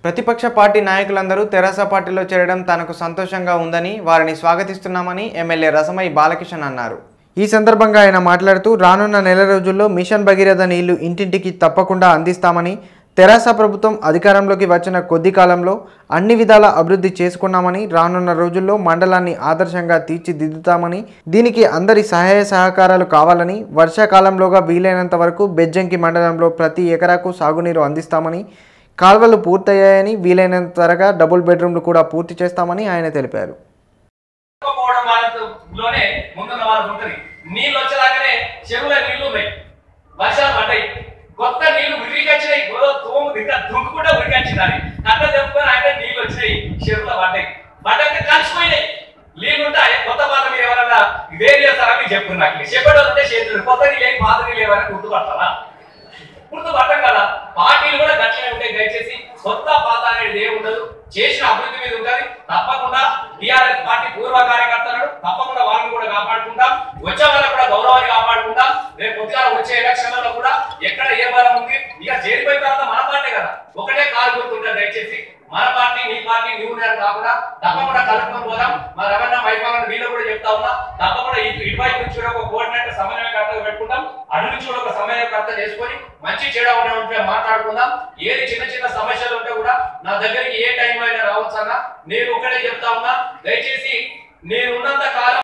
ప్రతిపక్ష పార్టీ నాయకులందరూ తెరాస పార్టీలో చేరడం తనకు సంతోషంగా ఉందని వారిని స్వాగతిస్తున్నామని ఎమ్మెల్యే రసమై బాలకిషన్ అన్నారు ఈ సందర్భంగా ఆయన మాట్లాడుతూ రానున్న నెల రోజుల్లో మిషన్ భగీరథ నీళ్లు ఇంటింటికి తప్పకుండా అందిస్తామని తెరాస ప్రభుత్వం అధికారంలోకి వచ్చిన కొద్ది కాలంలో అన్ని విధాల అభివృద్ధి చేసుకున్నామని రానున్న రోజుల్లో మండలాన్ని ఆదర్శంగా తీర్చిదిద్దుతామని దీనికి అందరి సహాయ సహకారాలు కావాలని వర్షాకాలంలోగా వీలైనంత వరకు బెజ్జంకి మండలంలో ప్రతి ఎకరాకు సాగునీరు అందిస్తామని కాల్వలు పూర్తయ్యాయని వీలైనంత త్వరగా డబుల్ బెడ్రూమ్లు కూడా పూర్తి చేస్తామని ఆయన తెలిపారు పోవడం వాళ్ళలోనే ముందున్న వాళ్ళకు ఉంటుంది నీళ్ళు వచ్చేదాకానే చెరువుల నీళ్లు ఉన్నాయి వర్షాలు పడ్డాయి కొత్త నీళ్లు ఉరికొచ్చినాయి తోము ఇంకా దుంకుకుంటా ఉరికొచ్చినాయి కట్ట తెప్పుకొని ఆయన నీళ్లు వచ్చినాయి చెరువులో పడ్డాయి పడ్డాక కలిసిపోయినాయి నీళ్ళు ఉంటాయి కొత్త పాత మీరు ఎవరన్నా ఇదే చేస్తారని చెప్తున్నారు నాకు చెప్పడం అంటే చేతులు కొత్త నీళ్ళు పాత నీళ్ళు ఏమైనా గుర్తుపడతారా గుర్తుపట్టం కదా పార్టీలు కూడా గట్లనే ఉంటాయి దయచేసి కొత్త పాత అనేది ఏమి ఉండదు చేసిన అభివృద్ధి మీద ఉంటది తప్పకుండా టిఆర్ఎస్ పార్టీ పూర్వ కార్యకర్తలను తప్పకుండా వాళ్ళని కూడా కాపాడుకుంటాం వచ్చే వాళ్ళని కూడా గౌరవాన్ని కాపాడుకుంటాం రేపు పొద్దుగా వచ్చే ఎలక్షన్లలో కూడా ఎక్కడ ఏ బలం ఉంది ఇక చేరిపోయిన తర్వాత మన పార్టీ కదా ఒకటే కాలు గుర్తుంటారు దయచేసి మన పార్టీ నీ పార్టీ నువ్వు నేను కాకుండా తప్పకుండా కలుపుకొని పోదాం మా రమణ మైపాలను వీళ్ళు కూడా చెప్తా ఉన్నా తప్పకుండా ఇటు ఇటువైపు నుంచి కూడా ఒక కోఆర్డినేటర్ సమన్వయకర్తగా పెట్టుకుంటాం అటు నుంచి కూడా ఒక సమన్వయకర్త చేసుకొని మంచి చెడు ఉండే ఉంటే మాట్లాడుకుందాం ఏది చిన్న చిన్న సమస్యలు ఉంటే కూడా నా దగ్గరికి ఏ టైంలో అయినా రావచ్చు అన్న నేను ఒకటే చెప్తా ఉన్నా దయచేసి నేను ఉన్నంత కాలం